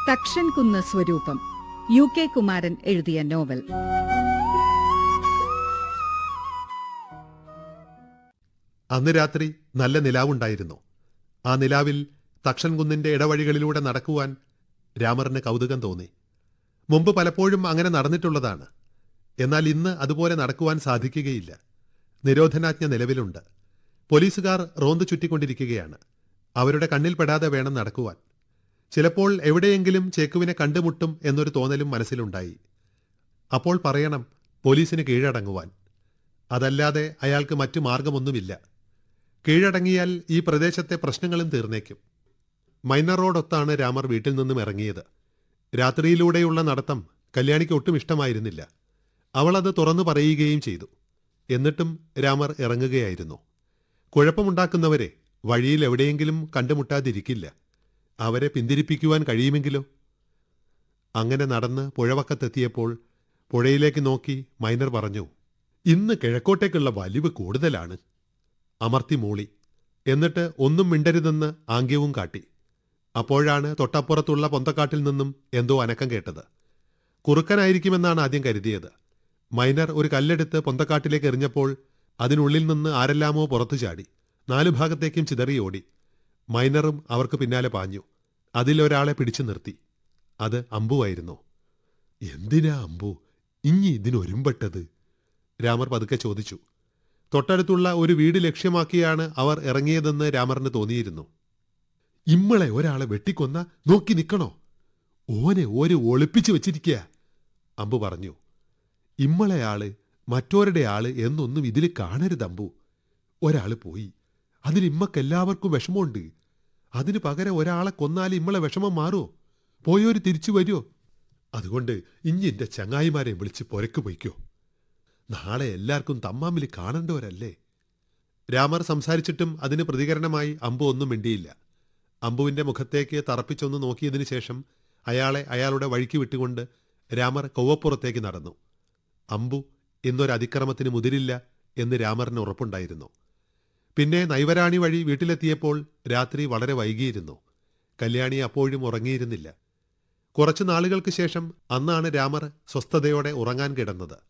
തക്ഷൻ കുന്ന് സ്വരൂപം U K Kumaran എഴുതിയ നോവൽ അന്ന് രാത്രി നല്ല നിലാവുണ്ടായിരുന്നു ആ നിലാവിൽ തക്ഷൻകുന്നിന്റെ ഇടവഴികളിലൂടെ നടക്കുവാൻ രാമറിന് കൗതുകം തോന്നി മുമ്പ് പലപ്പോഴും അങ്ങനെ നടന്നിട്ടുള്ളതാണ് എന്നാൽ ഇന്ന് അതുപോലെ നടക്കുവാൻ സാധിക്കുകയില്ല നിരോധനാജ്ഞ നിലവിലുണ്ട് പോലീസുകാർ റോന്ത് ചുറ്റിക്കൊണ്ടിരിക്കുകയാണ് അവരുടെ കണ്ണിൽപ്പെടാതെ വേണം നടക്കുവാൻ ചിലപ്പോൾ എവിടെയെങ്കിലും ചേക്കുവിനെ കണ്ടുമുട്ടും എന്നൊരു തോന്നലും മനസ്സിലുണ്ടായി അപ്പോൾ പറയണം പോലീസിന് കീഴടങ്ങുവാൻ അതല്ലാതെ അയാൾക്ക് മറ്റു മാർഗമൊന്നുമില്ല കീഴടങ്ങിയാൽ ഈ പ്രദേശത്തെ പ്രശ്നങ്ങളും തീർന്നേക്കും മൈനർ റോഡൊത്താണ് രാമർ വീട്ടിൽ നിന്നും ഇറങ്ങിയത് രാത്രിയിലൂടെയുള്ള നടത്തം കല്യാണിക്ക് ഒട്ടും ഇഷ്ടമായിരുന്നില്ല അവളത് തുറന്നു പറയുകയും ചെയ്തു എന്നിട്ടും രാമർ ഇറങ്ങുകയായിരുന്നു കുഴപ്പമുണ്ടാക്കുന്നവരെ വഴിയിൽ എവിടെയെങ്കിലും കണ്ടുമുട്ടാതിരിക്കില്ല അവരെ പിന്തിരിപ്പിക്കുവാൻ കഴിയുമെങ്കിലോ അങ്ങനെ നടന്ന് പുഴവക്കത്തെത്തിയപ്പോൾ പുഴയിലേക്ക് നോക്കി മൈനർ പറഞ്ഞു ഇന്ന് കിഴക്കോട്ടേക്കുള്ള വലിവ് കൂടുതലാണ് അമർത്തി മൂളി എന്നിട്ട് ഒന്നും മിണ്ടരുതെന്ന് ആംഗ്യവും കാട്ടി അപ്പോഴാണ് തൊട്ടപ്പുറത്തുള്ള പൊന്തക്കാട്ടിൽ നിന്നും എന്തോ അനക്കം കേട്ടത് കുറുക്കനായിരിക്കുമെന്നാണ് ആദ്യം കരുതിയത് മൈനർ ഒരു കല്ലെടുത്ത് പൊന്തക്കാട്ടിലേക്ക് എറിഞ്ഞപ്പോൾ അതിനുള്ളിൽ നിന്ന് ആരെല്ലാമോ പുറത്തു ചാടി നാലു ഭാഗത്തേക്കും ചിതറി ഓടി മൈനറും അവർക്ക് പിന്നാലെ പാഞ്ഞു അതിലൊരാളെ പിടിച്ചു നിർത്തി അത് അമ്പുവായിരുന്നു എന്തിനാ അമ്പു ഇഞ്ഞി ഇതിനൊരുമ്പെട്ടത് രാമർ പതുക്കെ ചോദിച്ചു തൊട്ടടുത്തുള്ള ഒരു വീട് ലക്ഷ്യമാക്കിയാണ് അവർ ഇറങ്ങിയതെന്ന് രാമറിന് തോന്നിയിരുന്നു ഇമ്മളെ ഒരാളെ വെട്ടിക്കൊന്ന നോക്കി നിൽക്കണോ ഓനെ ഓര് ഒളിപ്പിച്ചു വെച്ചിരിക്കുക അമ്പു പറഞ്ഞു ഇമ്മളെ ആള് മറ്റോരുടെ ആള് എന്നൊന്നും ഇതിൽ കാണരുത് അമ്പു ഒരാള് പോയി അതിന് ഇമ്മക്കെല്ലാവർക്കും വിഷമമുണ്ട് അതിന് പകരം ഒരാളെ കൊന്നാൽ ഇമ്മളെ വിഷമം മാറുമോ പോയോര് തിരിച്ചു വരുമോ അതുകൊണ്ട് ഇഞ്ഞി എന്റെ ചങ്ങായിമാരെ വിളിച്ച് പുരക്ക് പൊയ്ക്കോ നാളെ എല്ലാവർക്കും തമ്മാമിൽ കാണേണ്ടവരല്ലേ രാമർ സംസാരിച്ചിട്ടും അതിന് പ്രതികരണമായി അമ്പു ഒന്നും മിണ്ടിയില്ല അമ്പുവിന്റെ മുഖത്തേക്ക് തറപ്പിച്ചൊന്ന് നോക്കിയതിനു ശേഷം അയാളെ അയാളുടെ വഴിക്ക് വിട്ടുകൊണ്ട് രാമർ കൊവ്വപ്പുറത്തേക്ക് നടന്നു അമ്പു ഇന്നൊരു അതിക്രമത്തിന് മുതിരില്ല എന്ന് രാമറിന് ഉറപ്പുണ്ടായിരുന്നു പിന്നെ നൈവരാണി വഴി വീട്ടിലെത്തിയപ്പോൾ രാത്രി വളരെ വൈകിയിരുന്നു കല്യാണി അപ്പോഴും ഉറങ്ങിയിരുന്നില്ല കുറച്ചു നാളുകൾക്ക് ശേഷം അന്നാണ് രാമർ സ്വസ്ഥതയോടെ ഉറങ്ങാൻ കിടന്നത്